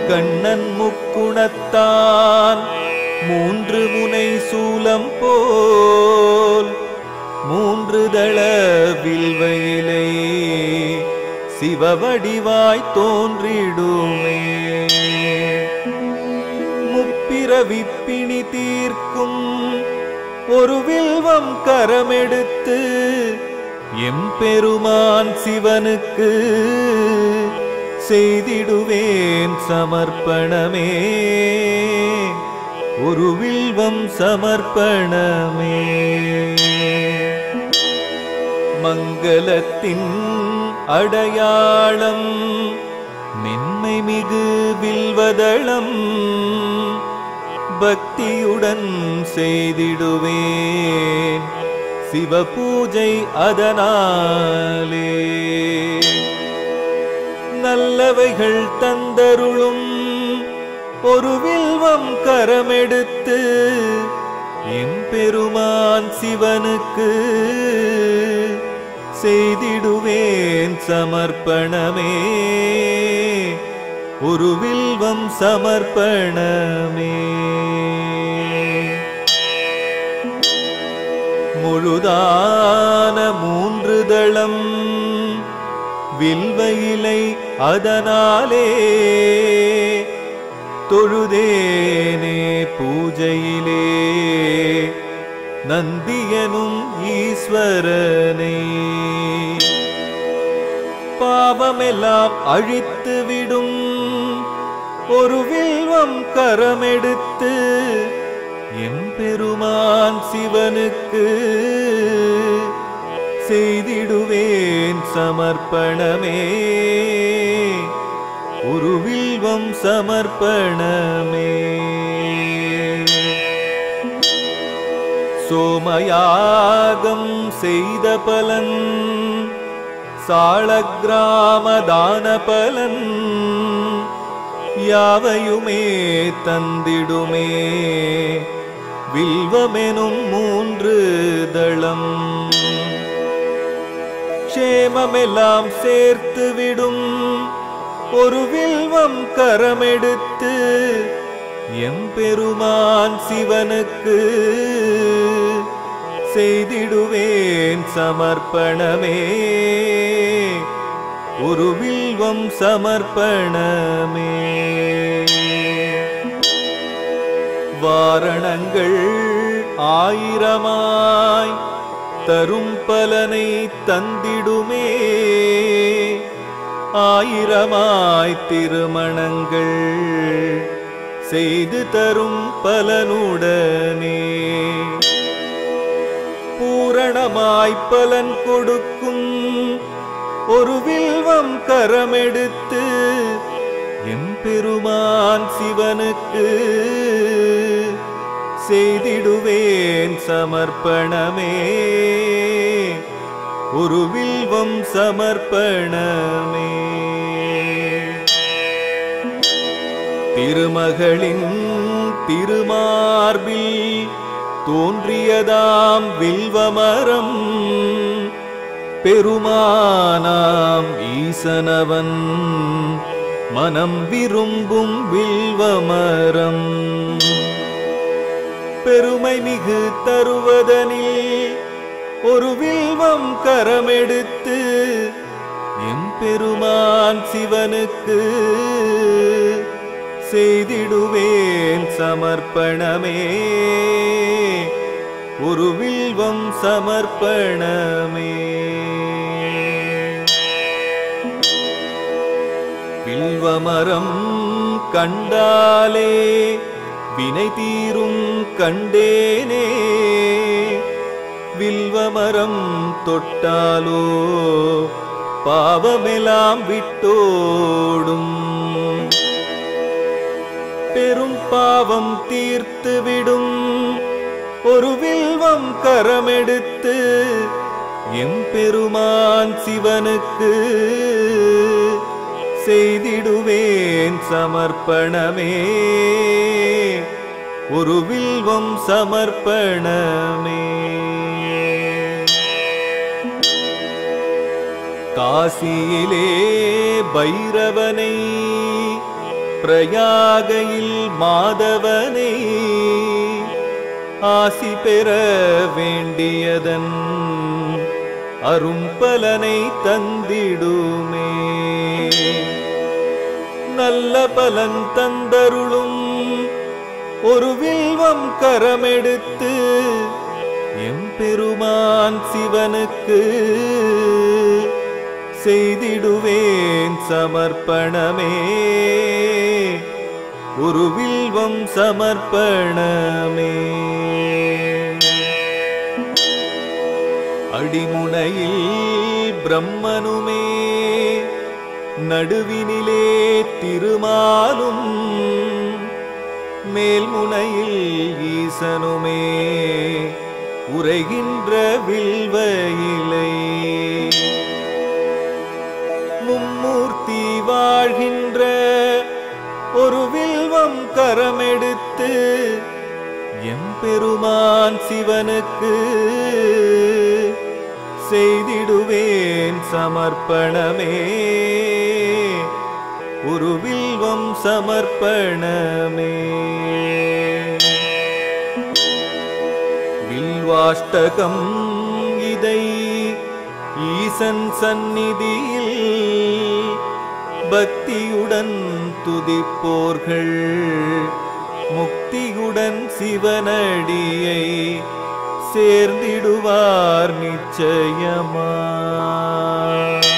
கண்ணன் முக்குணத்தான் மூன்று முனை சூலம் போல் மூன்று தள வில்வையிலே சிவவடிவாய் தோன்றிடுமே முப்பிறவி பிணி தீர்க்கும் ஒரு வில்வம் கரமெடுத்து எம்பெருமான் சிவனுக்கு செய்திடுவேன் சமர்ப்பணமே ஒரு வில்வம் சமர்ப்பணமே மங்களத்தின் அடையாளம் மென்மை மிகு வில்வதளம் பக்தியுடன் செய்திடுவேன் சிவபூஜை அதனாலே நல்லவைகள் தந்தருளும் ஒரு வில்வம் கரமெடுத்து எம்பெருமான் சிவனுக்கு செய்திடுவேன் சமர்ப்பணமே ஒரு வில்வம் சமர்ப்பணமே முழுதான மூன்று தளம் வில்வையிலை அதனாலே தொழுதேனே பூஜையிலே நந்தியனும் ஈஸ்வரனை பாவமெல்லாம் அழித்து விடும் ஒரு வில்வம் கரமெடுத்து எம்பெருமான் சிவனுக்கு செய்திடுவேன் சமர்ப்பணமே ஒரு வில்வம் சமர்ப்பணமே சோமயாகம் செய்த பலன் சாளக்கிராம தான பலன் யாவையுமே தந்திடுமே வில்வமெனும் மூன்று தளம் க்ஷேமமெல்லாம் சேர்த்து விடும் ஒரு வில்வம் கரமெடுத்து எம்பெருமான் சிவனுக்கு செய்திடுவேன் சமர்ப்பணமே ஒரு வில்வம் சமர்ப்பணமே வாரணங்கள் ஆயிரமாய் தரும் பலனை தந்திடுமே ஆயிரமாய் திருமணங்கள் செய்து தரும் பலனுடனே பூரணமாய் பலன் கொடுக்கும் ஒரு வில்வம் கரமெடுத்து எம்பெருமான் சிவனுக்கு செய்திடுவேன் சமர்ப்பணமே ஒரு வில்வம் சமர்ப்பணமே திருமகளின் திருமார்பில் தோன்றியதாம் வில்வமரம் பெருமானாம் ஈசனவன் மனம் விரும்பும் வில்வமரம் பெருமை மிகு தருவதனில் ஒரு வில்வம் கரமெடுத்து எம்பெருமான் சிவனுக்கு செய்திடுவேன் சமர்ப்பணமே ஒரு வில்வம் சமர்ப்பணமே வில்வமரம் கண்டாலே வினை தீரும் கண்டேனே வில்வமரம் தொட்டாலோ பாவமெல்லாம் விட்டோடும் பெரும் பாவம் தீர்த்து விடும் ஒரு வில்வம் கரமெடுத்து எம்பெருமான் சிவனுக்கு செய்திடுவேன் சமர்ப்பணமே ஒரு வில்வம் சமர்ப்பணமே காசியிலே பைரவனை பிரயாகையில் மாதவனை ஆசி பெற வேண்டியதன் அரும்பலனை தந்திடுமே நல்ல பலன் தந்தருளும் ஒரு வில்வம் கரமெடுத்து எம்பெருமான் சிவனுக்கு செய்திடுவேன் சமர்ப்பணமே ஒரு வில்வம் சமர்ப்பணமே அடிமுனையில் பிரம்மனுமே நடுவினிலே திருமாலும் மேல்முனையில் ஈசனுமே உரைகின்ற வில்வ இலை மும்மூர்த்தி வாழ்கின்ற ஒரு வில்வம் கரமெடுத்து எம்பெருமான் சிவனுக்கு செய்திடுவேன் சமர்ப்பணமே ஒரு வில்வம் சமர்ப்பணமே வில்வாஷ்டகம் இதை ஈசன் சந்நிதியில் பக்தியுடன் துதிப்போர்கள் முக்தியுடன் சிவனடியை சேர்ந்திடுவார் நிச்சயமா